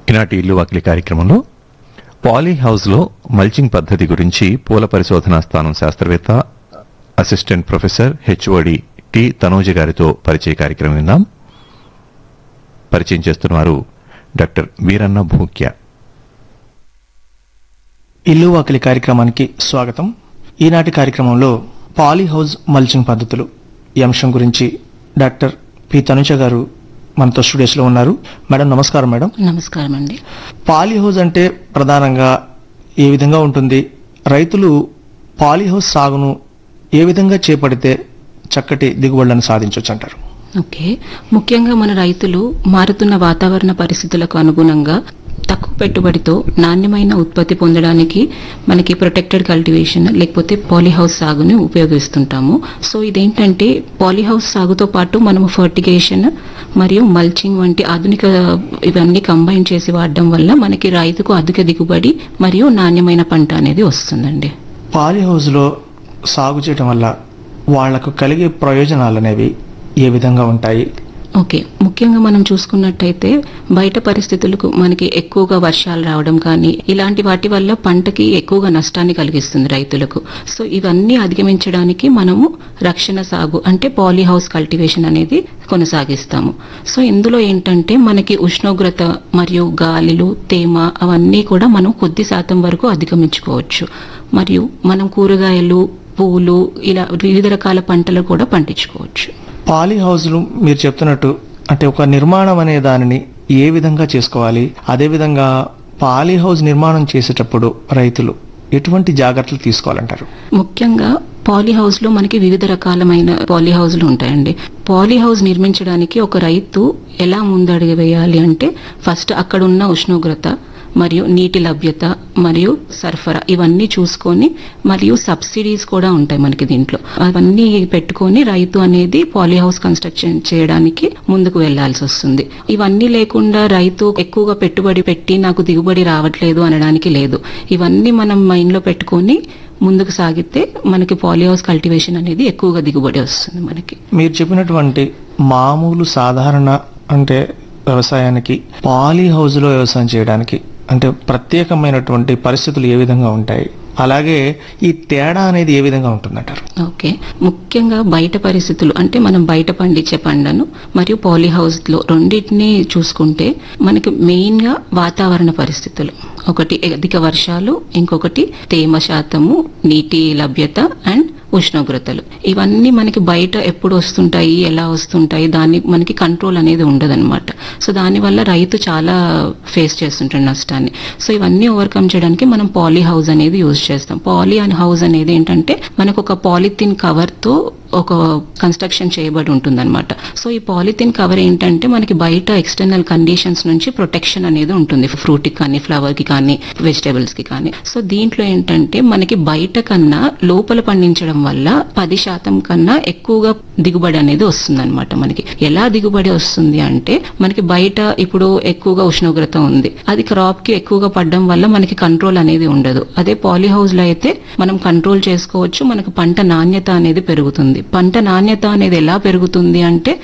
ఈనాటి ఇల్లు వాకిలి కార్యక్రమంలో పాలీ హౌస్లో మల్చింగ్ పద్ధతి గురించి పూల పరిశోధనా స్థానం శాస్త్రవేత్త assistant professor HOD T Tanuja గారితో పరిచయ కార్యక్రమం విందాం పరిచయం చేస్తున్నవారు డాక్టర్ వీరన్న భూక్య ఇల్లు వాకిలి కార్యక్రమానికి స్వాగతం ఈనాటి కార్యక్రమంలో పాలీ హౌస్ మల్చింగ్ పద్ధతులు ఈ అంశం గురించి డాక్టర్ పి తనుజ గారు మనతో స్టూడియోస్లో ఉన్నారు మేడం నమస్కారం మేడం నమస్కారం అండి పాలీ హౌస్ అంటే ప్రధానంగా ఏ విధంగా ఉంటుంది రైతులు పాలీ హౌస్ సాగును ఏ విధంగా చేపడితే చక్కటి దిగుబడులను సాధించవచ్చు అంటారు ఓకే ముఖ్యంగా మన రైతులు మారుతున్న వాతావరణ పరిస్థితులకు అనుగుణంగా తక్కువ పెట్టుబడితో నాణ్యమైన ఉత్పత్తి పొందడానికి మనకి ప్రొటెక్టెడ్ కల్టివేషన్ లేకపోతే పాలీహౌస్ సాగుని ఉపయోగిస్తుంటాము సో ఇదేంటంటే పాలీహౌస్ సాగుతో పాటు మనము ఫర్టిగేషన్ మరియు మల్చింగ్ వంటి ఆధునిక ఇవన్నీ కంబైన్ చేసి వాడడం వల్ల మనకి రైతుకు అధిక దిగుబడి మరియు నాణ్యమైన పంట అనేది వస్తుందండి పాలీ హౌస్లో సాగు చేయడం వల్ల వాళ్లకు కలిగే ప్రయోజనాలు అనేవి ఏ విధంగా ఉంటాయి ఓకే ముఖ్యంగా మనం చూసుకున్నట్టయితే బయట పరిస్థితులకు మనకి ఎక్కువగా వర్షాలు రావడం కానీ ఇలాంటి వాటి వల్ల పంటకి ఎక్కువగా నష్టాన్ని కలిగిస్తుంది రైతులకు సో ఇవన్నీ అధిగమించడానికి మనము రక్షణ సాగు అంటే పాలీ హౌస్ కల్టివేషన్ అనేది కొనసాగిస్తాము సో ఇందులో ఏంటంటే మనకి ఉష్ణోగ్రత మరియు గాలిలు తేమ అవన్నీ కూడా మనం కొద్ది శాతం వరకు అధిగమించుకోవచ్చు మరియు మనం కూరగాయలు పువ్వులు ఇలా వివిధ రకాల పంటలు కూడా పండించుకోవచ్చు పాలీ హౌస్లు మీరు చెప్తున్నట్టు అంటే ఒక నిర్మాణం అనే దానిని ఏ విధంగా చేసుకోవాలి అదేవిధంగా పాలీ హౌస్ నిర్మాణం చేసేటప్పుడు రైతులు ఎటువంటి జాగ్రత్తలు తీసుకోవాలంటారు ముఖ్యంగా పాలీ హౌస్ లో మనకి వివిధ రకాలమైన పాలీ హౌస్లు ఉంటాయండి పాలీ హౌస్ నిర్మించడానికి ఒక రైతు ఎలా ముందడుగు వేయాలి అంటే ఫస్ట్ అక్కడ ఉన్న ఉష్ణోగ్రత మరియు నీటి లభ్యత మరియు సరఫరా ఇవన్నీ చూసుకొని మరియు సబ్సిడీస్ కూడా ఉంటాయి మనకి దీంట్లో అవన్నీ పెట్టుకొని రైతు అనేది పాలీ హౌస్ కన్స్ట్రక్షన్ చేయడానికి ముందుకు వెళ్లాల్సి వస్తుంది ఇవన్నీ లేకుండా రైతు ఎక్కువగా పెట్టుబడి పెట్టి నాకు దిగుబడి రావట్లేదు అనడానికి లేదు ఇవన్నీ మనం మైండ్ లో పెట్టుకొని ముందుకు సాగితే మనకి పాలీ హౌస్ కల్టివేషన్ అనేది ఎక్కువగా దిగుబడి వస్తుంది మనకి మీరు చెప్పినటువంటి మామూలు సాధారణ అంటే వ్యవసాయానికి పాలీ హౌస్లో వ్యవసాయం చేయడానికి అంటే ప్రత్యేకమైనటువంటి పరిస్థితులు ఏ విధంగా ఉంటాయి అలాగే ఈ తేడా అనేది ఏ విధంగా ఉంటుందంటారు ఓకే ముఖ్యంగా బయట పరిస్థితులు అంటే మనం బయట పండించే పంటను మరియు పాలీ హౌస్ లో రెండింటిని చూసుకుంటే మనకి మెయిన్ గా వాతావరణ పరిస్థితులు ఒకటి అధిక వర్షాలు ఇంకొకటి తేమ శాతము నీటి లభ్యత అండ్ ఉష్ణోగ్రతలు ఇవన్నీ మనకి బయట ఎప్పుడు వస్తుంటాయి ఎలా వస్తుంటాయి దాన్ని మనకి కంట్రోల్ అనేది ఉండదన్నమాట సో దానివల్ల రైతు చాలా ఫేస్ చేస్తుంటాడు నష్టాన్ని సో ఇవన్నీ ఓవర్కమ్ చేయడానికి మనం పాలీ హౌస్ అనేది యూజ్ చేస్తాం పాలీ అండ్ హౌస్ అనేది ఏంటంటే మనకు ఒక పాలిథిన్ కవర్ తో ఒక కన్స్ట్రక్షన్ చేయబడి ఉంటుందన్నమాట సో ఈ పాలిథిన్ కవర్ ఏంటంటే మనకి బయట ఎక్స్టర్నల్ కండిషన్స్ నుంచి ప్రొటెక్షన్ అనేది ఉంటుంది ఫ్రూట్ కి కానీ ఫ్లవర్ కి కానీ వెజిటేబుల్స్ కి కానీ సో దీంట్లో ఏంటంటే మనకి బయట కన్నా లోపల పండించడం వల్ల పది శాతం కన్నా ఎక్కువగా దిగుబడి అనేది వస్తుంది మనకి ఎలా దిగుబడి వస్తుంది అంటే మనకి బయట ఇప్పుడు ఎక్కువగా ఉష్ణోగ్రత ఉంది అది క్రాప్ కి ఎక్కువగా పడడం వల్ల మనకి కంట్రోల్ అనేది ఉండదు అదే పాలీ హౌస్ లో అయితే మనం కంట్రోల్ చేసుకోవచ్చు మనకు పంట నాణ్యత అనేది పెరుగుతుంది పంట నాణ్యత అనేది ఎలా పెరుగుతుంది అంటే